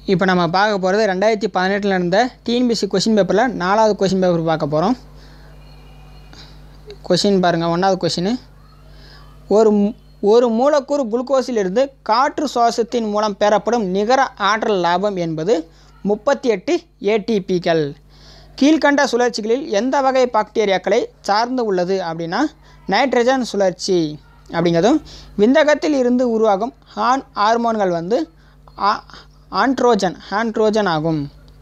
இப்போ நம்ம பார்க்க போகிறது ரெண்டாயிரத்தி பதினெட்டில் நடந்த டிஎன்பிசி கொஷின் பேப்பரில் நாலாவது கொஷின் பேப்பர் பார்க்க போகிறோம் கொஷின் பாருங்கள் ஒன்றாவது கொஷின் ஒரு மு- ஒரு மூலக்கூறு குளுக்கோஸிலிருந்து காற்று சுவாசத்தின் மூலம் பெறப்படும் நிகர ஆற்றல் லாபம் என்பது முப்பத்தி எட்டு ஏடிபிகள் கீழ்கண்ட சுழற்சிகளில் எந்த வகை பாக்டீரியாக்களை சார்ந்து உள்ளது அப்படின்னா நைட்ரஜன் சுழற்சி அப்படிங்கிறதும் விந்தகத்தில் இருந்து உருவாகும் ஹார்ன் ஹார்மோன்கள் வந்து ஆ- ஆண்ட்ரோஜன் ஆண்ட்ரோஜன் ஆகும்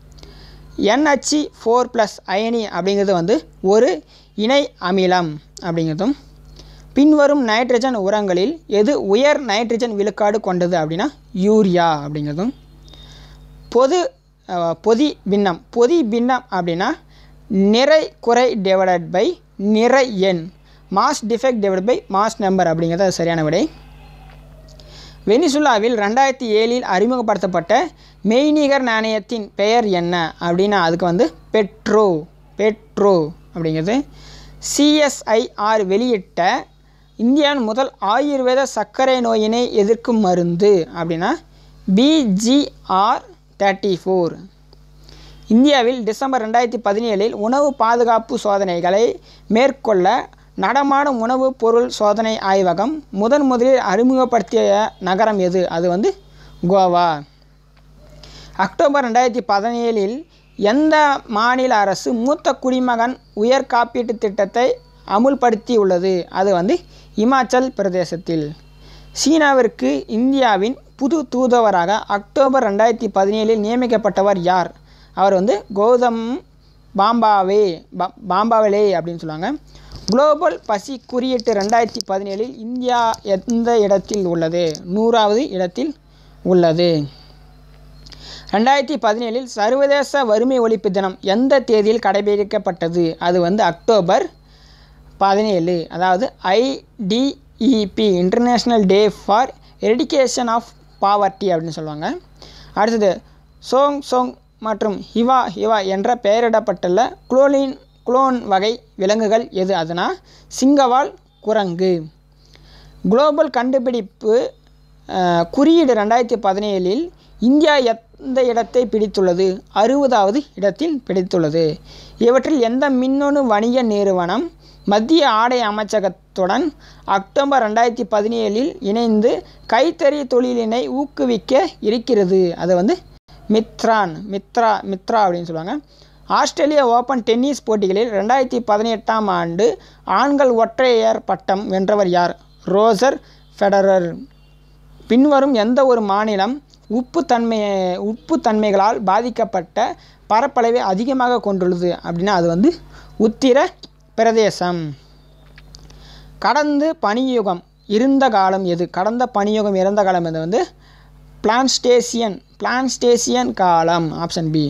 NH ஃபோர் ப்ளஸ் அயனி அப்படிங்கிறது வந்து ஒரு இணை அமிலம் அப்படிங்கிறதும் பின்வரும் நைட்ரஜன் உரங்களில் எது உயர் நைட்ரஜன் விழுக்காடு கொண்டது அப்படின்னா யூரியா அப்படிங்கிறதும் பொது அஹ், பொதி பின்னம் பொதி பின்னம் அப்படின்னா நிறை குறை டிவைடட் பை நிறை எண் mass defect divide by mass number அப்படிங்கிறது அது சரியான விடை வெனிசுலாவில் ரெண்டாயிரத்தி ஏழில் அறிமுகப்படுத்தப்பட்ட மெய்நிகர் நாணயத்தின் பெயர் என்ன அப்படின்னா அதுக்கு வந்து பெட்ரோ பெட்ரோ அப்படிங்கிறது சிஎஸ்ஐஆர் வெளியிட்ட இந்தியாவின் முதல் ஆயுர்வேத சர்க்கரை நோயினை எதிர்க்கும் மருந்து அப்படின்னா பிஜிஆர் தேர்ட்டி ஃபோர் இந்தியாவில் டிசம்பர் ரெண்டாயிரத்தி பதினேழில் உணவு பாதுகாப்பு சோதனைகளை மேற்கொள்ள நடமாடும் உணவுப் பொருள் சோதனை ஆய்வகம் முதன் முதலில் அறிமுகப்படுத்திய நகரம் எது அது வந்து கோவா அக்டோபர் ரெண்டாயிரத்தி பதினேழில் எந்த மாநில அரசு மூத்த குடிமகன் உயர் காப்பீட்டு திட்டத்தை அமுல்படுத்தியுள்ளது அது வந்து இமாச்சல் பிரதேசத்தில் சீனாவிற்கு இந்தியாவின் புது தூதுவராக அக்டோபர் ரெண்டாயிரத்தி பதினேழில் நியமிக்கப்பட்டவர் யார் அவர் வந்து கௌதம் பாம்பாவே பா- பாம்பாவலே அப்படின்னு சொல்லுவாங்க குளோபல் பசி குறியீட்டு ரெண்டாயிரத்தி பதினேழில் இந்தியா எந்த இடத்தில் உள்ளது நூறாவது இடத்தில் உள்ளது ரெண்டாயிரத்தி பதினேழில் சர்வதேச வறுமை ஒழிப்பு தினம் எந்த தேதியில் கடைபிடிக்கப்பட்டது அது வந்து அக்டோபர் பதினேழு அதாவது IDEP international day for eradication of poverty அப்படின்னு சொல்லுவாங்க அடுத்தது சோங் சோங் மற்றும் ஹிவா ஹிவா என்ற பெயரிடப்பட்டுள்ள குளோலின் குளோன் வகை விலங்குகள் எது அதுனா சிங்கவால் குரங்கு குளோபல் கண்டுபிடிப்பு அஹ், குறியீடு ரெண்டாயிரத்தி பதினேழில் இந்தியா எந்த இடத்தை பிடித்துள்ளது அறுபதாவது இடத்தில் பிடித்துள்ளது இவற்றில் எந்த மின்னணு வணிக நிறுவனம் மத்திய ஆடை அமைச்சகத்துடன் அக்டோபர் ரெண்டாயிரத்தி பதினேழில் இணைந்து கைத்தறி தொழிலினை ஊக்குவிக்க இருக்கிறது அது வந்து மித்ரான் மித்ரா மித்ரா அப்படின்னு சொல்லுவாங்க ஆஸ்திரேலிய ஓப்பன் டென்னிஸ் போட்டிகளில் ரெண்டாயிரத்தி பதினெட்டாம் ஆண்டு ஆண்கள் ஒற்றையர் பட்டம் வென்றவர் யார் ரோஜர் ஃபெடரர் பின்வரும் எந்த ஒரு மாநிலம் உப்பு தன்மை உப்பு தன்மைகளால் பாதிக்கப்பட்ட பரப்பளவை அதிகமாக கொண்டுள்ளது அப்படின்னா அது வந்து உத்திர பிரதேசம் கடந்து பனியுகம் இருந்த காலம் எது கடந்த பனியுகம் இறந்த காலம் எது வந்து பிளான்ஸ்டேசியன் பிளான்ஸ்டேசியன் காலம் ஆப்ஷன் பி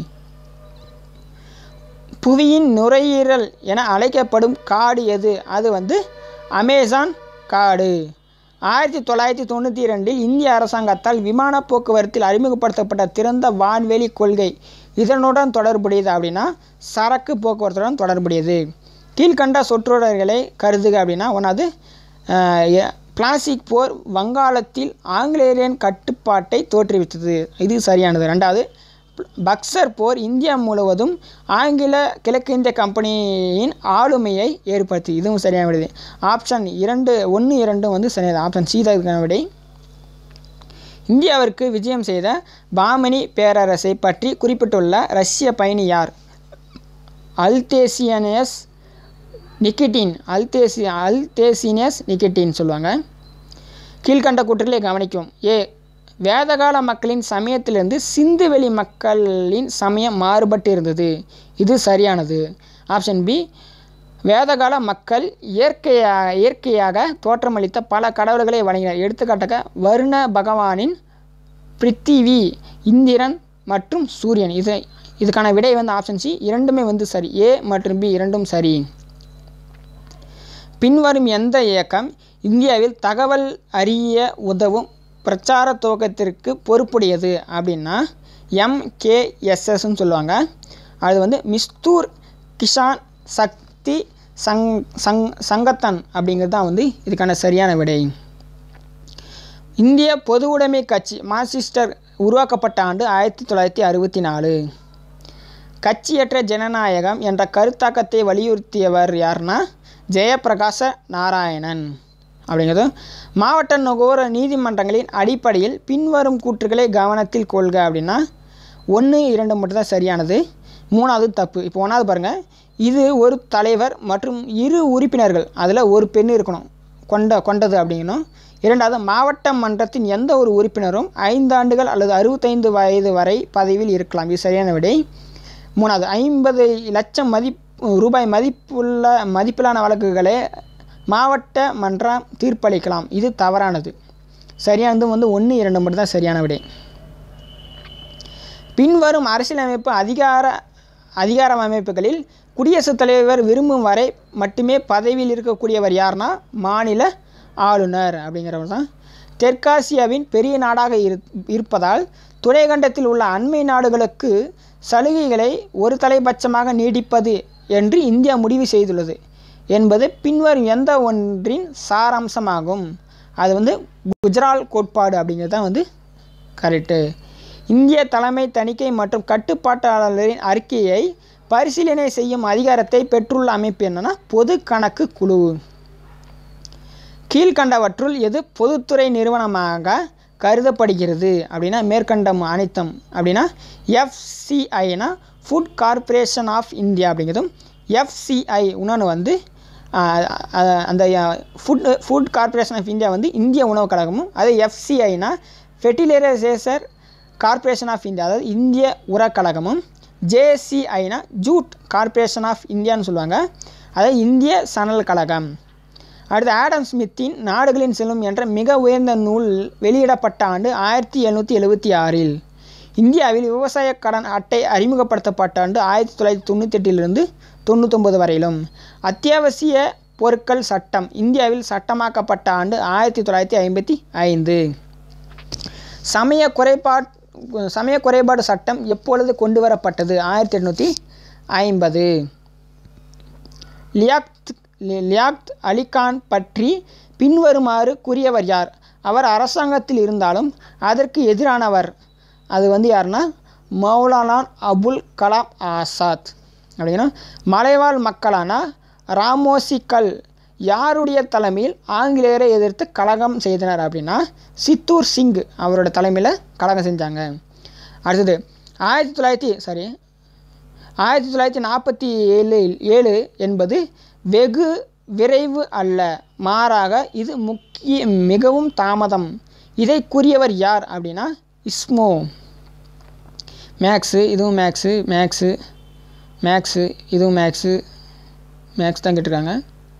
புவியின் நுரையீரல் என அழைக்கப்படும் காடு எது அது வந்து அமேசான் காடு ஆயிரத்தி தொள்ளாயிரத்தி தொண்ணூற்றி ரெண்டில் இந்திய அரசாங்கத்தால் விமான போக்குவரத்தில் அறிமுகப்படுத்தப்பட்ட திறந்த வான்வெளி கொள்கை இதனுடன் தொடர்புடையது அப்படின்னா சரக்கு போக்குவரத்துடன் தொடர்புடையது கீழ்கண்ட சொற்றொடர்களை கருதுக அப்படின்னா ஒன்றாவது பிளாஸ்டிக் போர் வங்காளத்தில் ஆங்கிலேயரின் கட்டுப்பாட்டை தோற்றுவித்தது இது சரியானது ரெண்டாவது பக்சர் போர் இந்தியா முழுவதும் ஆங்கில கிழக்கிந்திய கம்பெனியின் ஆளுமையை ஏற்படுத்தி இதுவும் சரியான விடுது ஆப்ஷன் இரண்டு ஒன்று இரண்டும் வந்து சரியானது ஆப்ஷன் சி தான் இதுக்கான விடை இந்தியாவிற்கு விஜயம் செய்த பாமனி பேரரசை பற்றி குறிப்பிட்டுள்ள ரஷ்ய பயணி யார் அல்தேசியனஸ் நிக்கிட்டின் அல்தேசி அல்தேசினஸ் நிக்கிட்டின் சொல்லுவாங்க கீழ்கண்ட கூற்றுகளை கவனிக்கும் ஏ வேதகால மக்களின் சமயத்திலிருந்து சிந்துவெளி மக்களின் சமயம் மாறுபட்டு இருந்தது இது சரியானது ஆப்ஷன் பி வேதகால மக்கள் இயற்கையா இயற்கையாக தோற்றமளித்த பல கடவுள்களை வணங்கினர் எடுத்துக்காட்டாக வருண பகவானின் பிரித்திவி இந்திரன் மற்றும் சூரியன் இது இதுக்கான விடை வந்து ஆப்ஷன் சி இரண்டுமே வந்து சரி ஏ மற்றும் பி இரண்டும் சரி பின்வரும் எந்த இயக்கம் இந்தியாவில் தகவல் அறிய உதவும் பிரச்சார துவக்கத்திற்கு பொறுப்புடையது அப்படின்னா எம்கேஎஸ்எஸ்ன்னு சொல்லுவாங்க அது வந்து மிஸ்தூர் கிஷான் சக்தி சங் சங் சங்கத்தன் அப்படிங்கிறது தான் வந்து இதுக்கான சரியான விடை இந்திய பொது உடைமை கட்சி மார்க்சிஸ்டர் உருவாக்கப்பட்ட ஆண்டு ஆயிரத்தி தொள்ளாயிரத்தி அறுபத்தி நாலு கட்சியற்ற ஜனநாயகம் என்ற கருத்தாக்கத்தை வலியுறுத்தியவர் யாருன்னா ஜெயப்பிரகாச நாராயணன் அப்படிங்கிறது மாவட்ட நுகர்வோர் நீதிமன்றங்களின் அடிப்படையில் பின்வரும் கூற்றுகளை கவனத்தில் கொள்க அப்படின்னா ஒன்று இரண்டு மட்டும்தான் சரியானது மூணாவது தப்பு இப்போ ஒன்றாவது பாருங்கள் இது ஒரு தலைவர் மற்றும் இரு உறுப்பினர்கள் அதில் ஒரு பெண் இருக்கணும் கொண்ட கொண்டது அப்படிங்கணும் இரண்டாவது மாவட்ட மன்றத்தின் எந்த ஒரு உறுப்பினரும் ஐந்து ஆண்டுகள் அல்லது அறுபத்தைந்து வயது வரை பதவியில் இருக்கலாம் இது சரியான விடை மூணாவது ஐம்பது லட்சம் மதிப் ரூபாய் மதிப்புள்ள மதிப்பிலான வழக்குகளை மாவட்ட மன்றம் தீர்ப்பளிக்கலாம் இது தவறானது சரியானது வந்து ஒன்று இரண்டு மட்டும் தான் சரியான விடை பின்வரும் அரசியலமைப்பு அதிகார அதிகார அமைப்புகளில் குடியரசுத் தலைவர் விரும்பும் வரை மட்டுமே பதவியில் இருக்கக்கூடியவர் யார்னா மாநில ஆளுநர் அப்படிங்கிறவர் தான் தெற்காசியாவின் பெரிய நாடாக இரு இருப்பதால் துணைக்கண்டத்தில் உள்ள அண்மை நாடுகளுக்கு சலுகைகளை ஒரு தலைபட்சமாக நீடிப்பது என்று இந்தியா முடிவு செய்துள்ளது என்பது பின்வரும் எந்த ஒன்றின் சாராம்சமாகும் அது வந்து குஜரால் கோட்பாடு அப்படிங்கிறது தான் வந்து கரெக்டு இந்திய தலைமை தணிக்கை மற்றும் கட்டுப்பாட்டாளரின் அறிக்கையை பரிசீலனை செய்யும் அதிகாரத்தை பெற்றுள்ள அமைப்பு என்னன்னா பொது கணக்கு குழு கீழ்கண்டவற்றுள் எது பொதுத்துறை நிறுவனமாக கருதப்படுகிறது அப்படின்னா மேற்கண்டம் அனைத்தும் அப்படின்னா எஃப்சிஐனா ஃபுட் கார்ப்பரேஷன் ஆஃப் இந்தியா அப்படிங்கிறதும் எஃப்சிஐ இன்னொன்று வந்து ஆஹ், அஹ், அந்த food food corporation of India வந்து இந்திய உணவுக் கழகமும் அதே எஃப்சிஐனா ஃபெர்டிலைசேஷர் கார்ப்பரேஷன் ஆஃப் இந்தியா அதாவது இந்திய உரக்கழகமும் ஜேசிஐனா ஜூட் கார்ப்பரேஷன் ஆஃப் இந்தியான்னு சொல்லுவாங்க அதாவது இந்திய சணல் கழகம் அடுத்து ஆடம் ஸ்மித்தின் நாடுகளின் செல்வம் என்ற மிக உயர்ந்த நூல் வெளியிடப்பட்ட ஆண்டு ஆயிரத்தி எழுநூற்றி எழுபத்தி ஆறில் இந்தியாவில் விவசாய கடன் அட்டை அறிமுகப்படுத்தப்பட்ட ஆண்டு ஆயிரத்தி தொள்ளாயிரத்தி தொண்ணூற்றி எட்டிலிருந்து தொண்ணூத்தொம்பது வரையிலும் அத்தியாவசிய பொருட்கள் சட்டம் இந்தியாவில் சட்டமாக்கப்பட்ட ஆண்டு ஆயிரத்தி தொள்ளாயிரத்தி ஐம்பத்தி ஐந்து சமய குறைபாட் சமய குறைபாடு சட்டம் எப்பொழுது கொண்டு வரப்பட்டது ஆயிரத்தி எட்நூற்றி ஐம்பது லியாக்த் லி- லியாக்த் அலிகான் பற்றி பின்வருமாறு கூறியவர் யார் அவர் அரசாங்கத்தில் இருந்தாலும் அதற்கு எதிரானவர் அது வந்து யாருன்னா மௌலானா அபுல் கலாம் ஆசாத் அப்படின்னா மலைவாழ் மக்களான ராமோசிக்கல் யாருடைய தலைமையில் ஆங்கிலேயரை எதிர்த்து கலகம் செய்தனர் அப்படின்னா சித்தூர் சிங் அவரோட தலைமையில் கலகம் செஞ்சாங்க அடுத்தது ஆயிரத்தி தொள்ளாயிரத்தி சாரி ஆயிரத்தி தொள்ளாயிரத்தி நாற்பத்தி ஏழு ஏழு என்பது வெகு விரைவு அல்ல மாறாக இது முக்கிய மிகவும் தாமதம் இதை கூறியவர் யார் அப்படின்னா இஸ்மோ மேக்ஸு இதுவும் மேக்ஸு மேக்ஸு மேக்ஸு இதுவும் மேக்ஸு மேக்ஸ் தான் கேட்டிருக்காங்க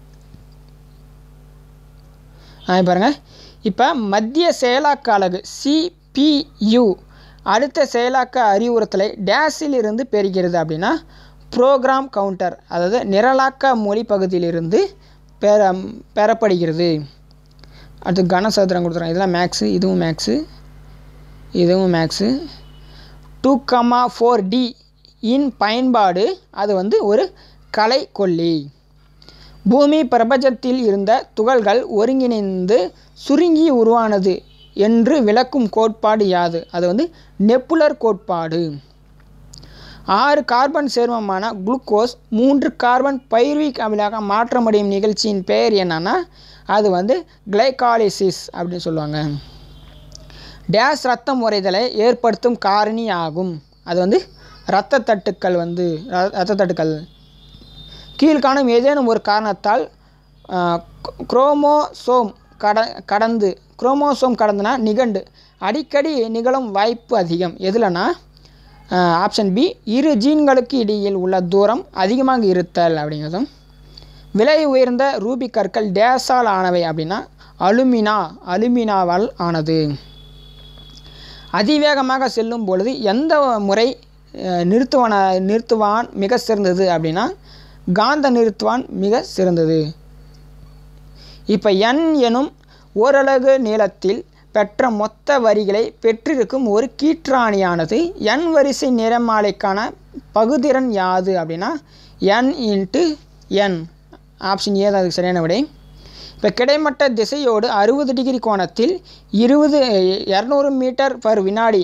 ஆ பாருங்கள் இப்போ மத்திய செயலாக்க அலகு சிபியு அடுத்த செயலாக்க அறிவுறுத்தலை டேஸில் இருந்து பெறுகிறது அப்படின்னா ப்ரோக்ராம் கவுண்டர் அதாவது நிரலாக்க மொழி பகுதியிலிருந்து பெற பெறப்படுகிறது அடுத்து கனசதுரம் கொடுத்துருக்காங்க இதெல்லாம் மேக்ஸு இதுவும் மேக்ஸு இதுவும் Marx two comma four D இன் பயன்பாடு அது வந்து ஒரு கலை கொல்லி பூமி பிரபஞ்சத்தில் இருந்த துகள்கள் ஒருங்கிணைந்து சுருங்கி உருவானது என்று விளக்கும் கோட்பாடு யாது அது வந்து நெப்புலர் கோட்பாடு ஆறு கார்பன் சேர்மமான குளுக்கோஸ் மூன்று கார்பன் பைருவிக் அமிலாக மாற்ற முடியும் நிகழ்ச்சியின் பெயர் என்னன்னா அது வந்து கிளைகாலிசிஸ் அப்படின்னு சொல்லுவாங்க டேஸ் ரத்தம் உறைதலை ஏற்படுத்தும் காரணி ஆகும் அது வந்து இரத்த தட்டுக்கள் வந்து ர- இரத்த தட்டுக்கள் கீழ்காணும் ஏதேனும் ஒரு காரணத்தால் குரோமோசோம் கட கடந்து குரோமோசோம் கடந்துனா நிகண்டு அடிக்கடி நிகழும் வாய்ப்பு அதிகம் எதுலனா ஆப்ஷன் பி இரு ஜீன்களுக்கு இடையில் உள்ள தூரம் அதிகமாக இருத்தல் அப்படிங்கிறதும் விலை உயர்ந்த ரூபி கற்கள் டேஸால் ஆனவை அப்படின்னா அலுமினா அலுமினாவால் ஆனது அதிவேகமாக செல்லும் பொழுது எந்த முறை அஹ், நிறுத்துவன நிறுத்துவான் மிக சிறந்தது அப்படின்னா காந்த நிறுத்துவான் மிக சிறந்தது இப்போ என் எனும் ஓரலகு நீளத்தில் பெற்ற மொத்த வரிகளை பெற்றிருக்கும் ஒரு கீற்றாணியானது என் வரிசை நிறமாலைக்கான பகுதிறன் யாது அப்படின்னா n into n option A தான் அதுக்கு சரியான விடை இப்போ கிடைமட்ட திசையோடு அறுபது டிகிரி கோணத்தில் இருபது இரநூறு மீட்டர் பர் வினாடி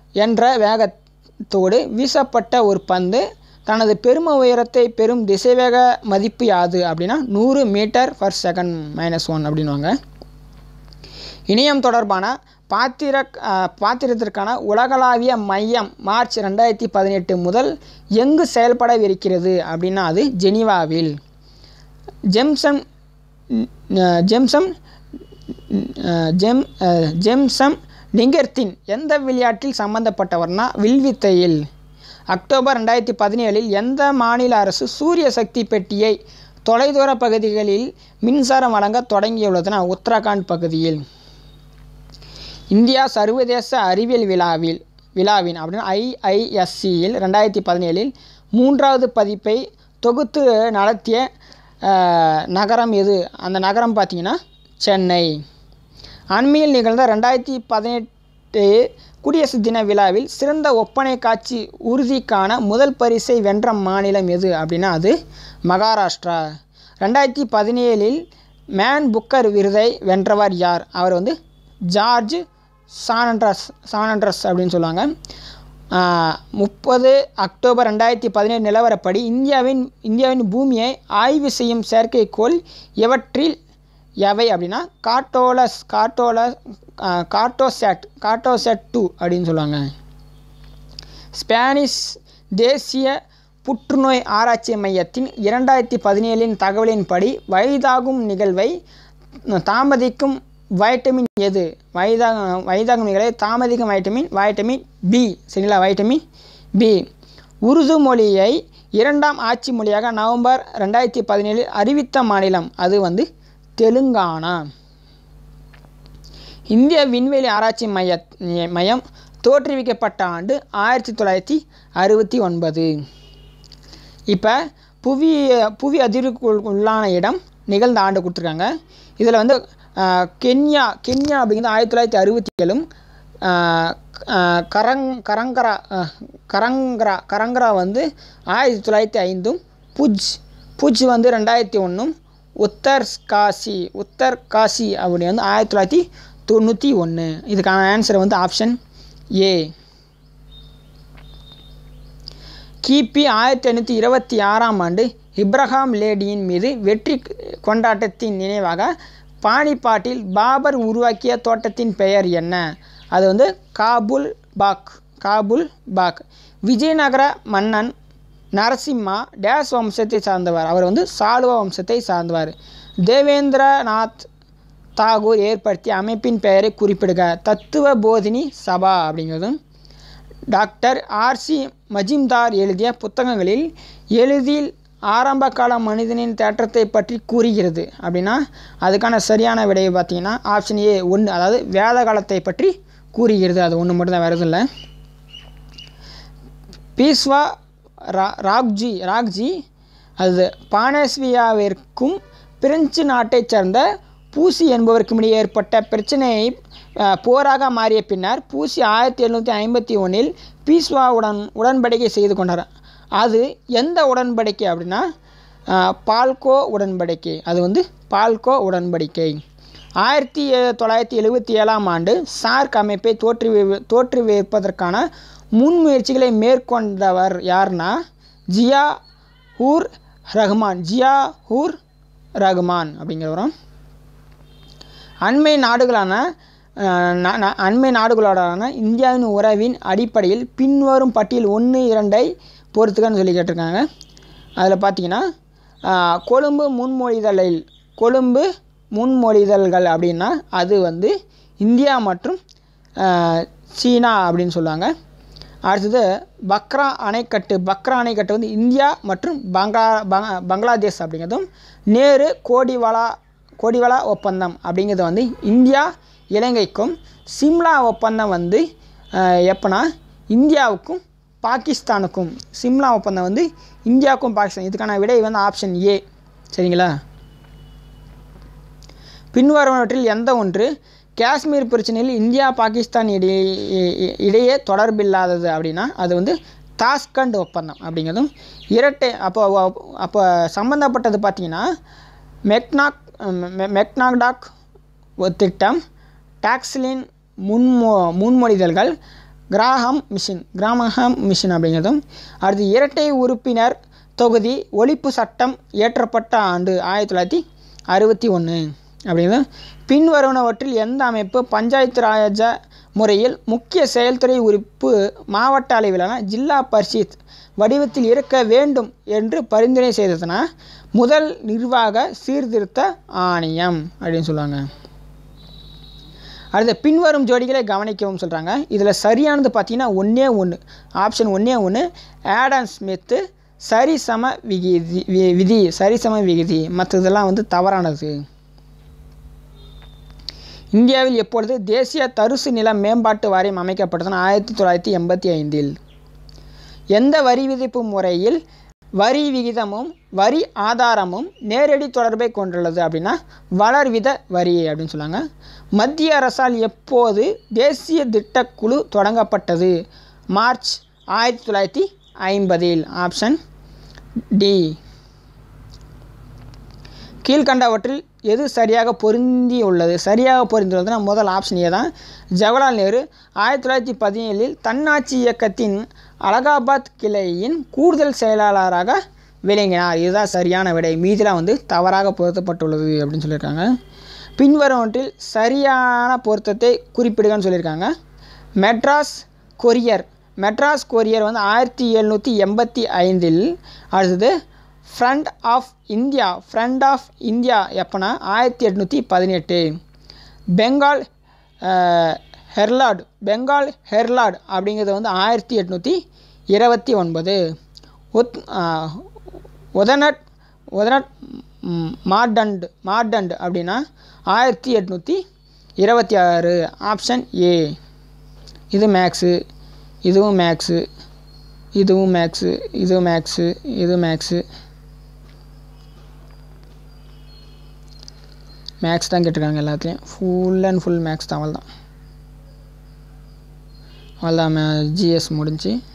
என்ற வேகத்தோடு வீசப்பட்ட ஒரு பந்து தனது பெரும உயரத்தை பெறும் திசைவேக மதிப்பு யாது அப்படின்னா நூறு metre per second minus one அப்படின்வாங்க இணையம் தொடர்பான பாத்திர பாத்திரத்திற்கான உலகளாவிய மையம் மார்ச் ரெண்டாயிரத்தி பதினெட்டு முதல் எங்கு செயல்படவிருக்கிறது அப்படின்னா அது ஜெனீவாவில் ஜெம்சன் ஜெம்சம் ஜெம் ஜெம்சம் நிகர்த்தின் எந்த விளையாட்டில் சம்பந்தப்பட்டவர்னா வில்வித்தையில் அக்டோபர் ரெண்டாயிரத்தி பதினேழில் எந்த மாநில அரசு சூரிய சக்தி பெட்டியை தொலைதூர பகுதிகளில் மின்சாரம் வழங்க தொடங்கியுள்ளதுன்னா உத்தரகாண்ட் பகுதியில் இந்தியா சர்வதேச அறிவியல் விழாவில் விழாவின் அப்படின்னு ஐஐஎஸ்சியில் ரெண்டாயிரத்தி பதினேழில் மூன்றாவது பதிப்பை தொகுத்து நடத்திய நகரம் எது அந்த நகரம் பார்த்திங்கன்னா சென்னை அண்மையில் நிகழ்ந்த ரெண்டாயிரத்தி பதினெட்டு குடியரசு தின விழாவில் சிறந்த ஒப்பனை காட்சி உறுதிக்கான முதல் பரிசை வென்ற மாநிலம் எது அப்படின்னா அது மகாராஷ்டிரா ரெண்டாயிரத்தி பதினேழில் மேன் புக்கர் விருதை வென்றவர் யார் அவர் வந்து ஜார்ஜ் சானண்ட்ரஸ் சானண்ட்ரஸ் அப்படின்னு சொல்லுவாங்க முப்பது அக்டோபர் ரெண்டாயிரத்தி பதினேழு நிலவரப்படி இந்தியாவின் இந்தியாவின் பூமியை ஆய்வு செய்யும் செயற்கைக்கோள் எவற்றில் எவை அப்படின்னா காட்டோலஸ் காட்டோலஸ் காட்டோசேட் காட்டோசேட் டூ அப்படின்னு சொல்லுவாங்க ஸ்பானிஷ் தேசிய புற்றுநோய் ஆராய்ச்சி மையத்தின் இரண்டாயிரத்தி பதினேழின் தகவலின்படி வயதாகும் நிகழ்வை தாமதிக்கும் வைட்டமின் எது வயதாக வயதாகும் நிகழ்வை தாமதிக்கும் வைட்டமின் வைட்டமின் பி சரிங்களா வைட்டமின் பி உருது மொழியை இரண்டாம் ஆட்சி மொழியாக நவம்பர் ரெண்டாயிரத்தி பதினேழில் அறிவித்த மாநிலம் அது வந்து தெலுங்கானா இந்திய விண்வெளி ஆராய்ச்சி மைய மையம் தோற்றுவிக்கப்பட்ட ஆண்டு ஆயிரத்தி தொள்ளாயிரத்தி அறுபத்தி ஒன்பது இப்போ புவி புவி அதிர்வுக்கு உள்ளான இடம் நிகழ்ந்த ஆண்டு கொடுத்துருக்காங்க இதில் வந்து கென்யா கென்யா அப்படிங்கிறது ஆயிரத்தி தொள்ளாயிரத்தி அறுபத்தி ஏழும் கரங் கரங்கரா கரங்கரா கரங்கரா வந்து ஆயிரத்தி தொள்ளாயிரத்தி ஐந்தும் புஜ் புஜ் வந்து ரெண்டாயிரத்தி ஒன்றும் உத்தர் காசி உத்தர் காசி அப்படி வந்து ஆயிரத்தி தொள்ளாயிரத்தி தொண்ணூற்றி ஒன்று இதுக்கான ஆன்சர் வந்து ஆப்ஷன் ஏ கிபி ஆயிரத்தி எண்ணூற்றி இருபத்தி ஆறாம் ஆண்டு இப்ரஹாம் லேடியின் மீது வெற்றி கொண்டாட்டத்தின் நினைவாக பானிப்பாட்டில் பாபர் உருவாக்கிய தோட்டத்தின் பெயர் என்ன அது வந்து காபுல் பாக் காபுல் பாக் விஜயநகர மன்னன் நரசிம்மா டேஸ் வம்சத்தை சார்ந்தவர் அவர் வந்து சாலுவ வம்சத்தை சார்ந்தவர் தேவேந்திரநாத் தாகூர் ஏற்படுத்திய அமைப்பின் பெயரை குறிப்பிடுக தத்துவ போதினி சபா அப்படிங்கிறதும் டாக்டர் ஆர்சி மஜிம்தார் எழுதிய புத்தகங்களில் எளிதில் ஆரம்ப கால மனிதனின் தேற்றத்தை பற்றி கூறுகிறது அப்படின்னா அதுக்கான சரியான விடையை பார்த்தீங்கன்னா ஆப்ஷன் ஏ ஒன்று அதாவது வேத காலத்தை பற்றி கூறுகிறது அது ஒன்று மட்டும்தான் வேறு எதுவும் இல்லை பீஸ்வா ரா ராக்ஜி ராக்ஜி அது பானஸ்வியாவிற்கும் பிரெஞ்சு நாட்டைச் சேர்ந்த பூசி என்பவருக்கும் இடையே ஏற்பட்ட பிரச்சனையை போராக மாறிய பின்னர் பூசி ஆயிரத்தி எழுநூற்றி ஐம்பத்தி ஒன்றில் பீஸ்வாவுடன் உடன்படிக்கை செய்து கொண்டார் அது எந்த உடன்படிக்கை அப்படின்னா பால்கோ உடன்படிக்கை அது வந்து பால்கோ உடன்படிக்கை ஆயிரத்தி தொள்ளாயிரத்தி எழுபத்தி ஏழாம் ஆண்டு சார்க் அமைப்பை தோற்றுவி தோற்றுவிப்பதற்கான முன்முயற்சிகளை மேற்கொண்டவர் யார்னா ஜியா ஹூர் ரஹ்மான் ஜியா ஹூர் ரஹ்மான் அப்படிங்கிறவரும் அண்மை நாடுகளான அண்மை நாடுகளோடான இந்தியாவின் உறவின் அடிப்படையில் பின்வரும் பட்டியல் ஒன்று இரண்டை பொறுத்துக்கன்னு சொல்லி கேட்டிருக்காங்க அதில் பார்த்தீங்கன்னா கொழும்பு முன்மொழிதலில் கொழும்பு முன்மொழிதல்கள் அப்படின்னா அது வந்து இந்தியா மற்றும் சீனா அப்படின்னு சொல்லுவாங்க அடுத்தது பக்ரா அணைக்கட்டு பக்ரா அணைக்கட்டு வந்து இந்தியா மற்றும் பங்கா பங்களாதேஷ் அப்படிங்கிறதும் நேரு கோடிவாலா கோடிவாலா ஒப்பந்தம் அப்படிங்கிறது வந்து இந்தியா இலங்கைக்கும் சிம்லா ஒப்பந்தம் வந்து எப்போனா இந்தியாவுக்கும் பாகிஸ்தானுக்கும் சிம்லா ஒப்பந்தம் வந்து இந்தியாவுக்கும் பாகிஸ்தான் இதுக்கான விடை வந்து ஆப்ஷன் ஏ சரிங்களா பின்வருவனவற்றில் எந்த ஒன்று காஷ்மீர் பிரச்சனையில் இந்தியா பாகிஸ்தான் இடையே இடையே தொடர்பில்லாதது அப்படின்னா அது வந்து தாஸ்கண்ட் ஒப்பந்தம் அப்படிங்கிறதும் இரட்டை அப்போ அப்போ சம்மந்தப்பட்டது பார்த்திங்கன்னா மெக்னாக் மெக்னாக்டாக் திட்டம் டாக்ஸ்லின் முன்மொ முன்மொழிதல்கள் கிராஹம் மிஷின் கிராமஹாம் மிஷின் அப்படிங்கிறதும் அடுத்து இரட்டை உறுப்பினர் தொகுதி ஒழிப்பு சட்டம் இயற்றப்பட்ட ஆண்டு ஆயிரத்தி தொள்ளாயிரத்தி அறுபத்தி ஒன்று அப்படிங்கிறது பின்வருவனவற்றில் எந்த அமைப்பு பஞ்சாயத்து ராஜ முறையில் முக்கிய செயல்துறை உறுப்பு மாவட்ட அளவிலான ஜில்லா பரிஷத் வடிவத்தில் இருக்க வேண்டும் என்று பரிந்துரை செய்ததுனா முதல் நிர்வாக சீர்திருத்த ஆணையம் அப்படின்னு சொல்லுவாங்க அடுத்த பின்வரும் ஜோடிகளை கவனிக்கவும் சொல்கிறாங்க இதில் சரியானது பார்த்தீங்கன்னா ஒன்றே ஒன்று ஆப்ஷன் ஒன்றே ஒன்று ஆடம் ஸ்மித்து சரிசம விகிதி வி- விதி சரிசம விகிதி மற்றதெல்லாம் வந்து தவறானது இந்தியாவில் எப்பொழுது தேசிய தரிசு நில மேம்பாட்டு வாரியம் அமைக்கப்பட்டதுன்னா ஆயிரத்தி தொள்ளாயிரத்தி எண்பத்தி ஐந்தில் எந்த வரி விதிப்பு முறையில் வரி விகிதமும் வரி ஆதாரமும் நேரடி தொடர்பை கொண்டுள்ளது அப்படின்னா வளர்வித வரி அப்படின்னு சொன்னாங்க மத்திய அரசால் எப்போது தேசிய திட்டக்குழு தொடங்கப்பட்டது மார்ச் ஆயிரத்தி தொள்ளாயிரத்தி ஐம்பதில் ஆப்ஷன் டி கீழ்கண்டவற்றில் எது சரியாக பொருந்தி உள்ளது சரியாக பொருந்தியுள்ளதுன்னா முதல் ஆப்ஷன் ஏ தான் ஜவஹர்லால் நேரு ஆயிரத்தி தொள்ளாயிரத்தி பதினேழில் தன்னாட்சி இயக்கத்தின் அலகாபாத் கிளையின் கூடுதல் செயலாளராக விளங்கினார் இதுதான் சரியான விடை மீதிலாம் வந்து தவறாக பொருத்தப்பட்டுள்ளது அப்படின்னு சொல்லியிருக்காங்க பின்வருவற்றில் சரியான பொருத்தத்தை குறிப்பிடுகன்னு சொல்லியிருக்காங்க மெட்ராஸ் கொரியர் மெட்ராஸ் கொரியர் வந்து ஆயிரத்தி எழுநூற்றி எண்பத்தி ஐந்தில் அடுத்தது front of India front of India எப்போனா ஆயிரத்தி எட்நூற்றி பதினெட்டு பெங்கால் அஹ், ஹெர்லாட் பெங்கால் ஹெர்லாட் அப்படிங்கிறது வந்து ஆயிரத்தி எட்நூற்றி இருபத்தி ஒன்பது உத் அஹ், உதனட் உதனட் ம், மார்டண்ட் மார்டண்ட் அப்படின்னா ஆயிரத்தி எட்நூற்றி இருபத்தி ஆறு ஆப்ஷன் ஏ இது மேக்ஸு இதுவும் மேக்ஸு இதுவும் மேக்ஸு இதுவும் மேக்ஸு இது மேக்ஸு மேக்ஸ் தான் கேட்டிருக்காங்க எல்லாத்துலேயும் ஃபுல் அண்ட் ஃபுல் மேக்ஸ் தான் அவள் தான் அவள் தான் ஜிஎஸ் முடிஞ்சு